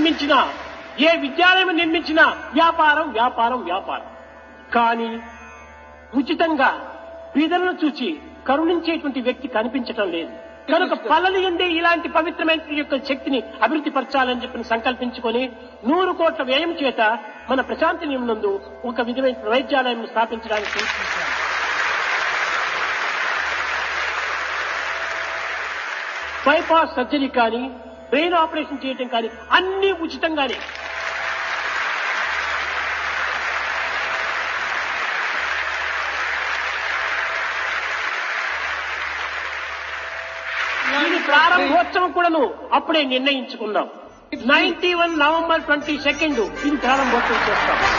నిర్మించినా ఏ విద్యాలయం నిర్మించినా వ్యాపారం వ్యాపారం వ్యాపారం కానీ ఉచితంగా బీదలను చూచి కరుణించేటువంటి వ్యక్తి కనిపించటం లేదు కనుక పల్లలు ఎందే ఇలాంటి పవిత్రమైన యొక్క శక్తిని అభివృద్ధి పరచాలని చెప్పి సంకల్పించుకొని నూరు కోట్ల వ్యయం చేత మన ప్రశాంతి నందు ఒక విధమైన వైద్యాలయం స్థాపించడానికి ప్రయత్నించారు బైపాస్ సర్జరీ కానీ బ్రెయిన్ ఆపరేషన్ చేయటం కానీ అన్ని ఉచితంగానే దీని ప్రారంభోత్సవం కూడాను అప్పుడే నిర్ణయించుకున్నాం ninety one November twenty second ఇది ప్రారంభోత్సవం చేస్తాం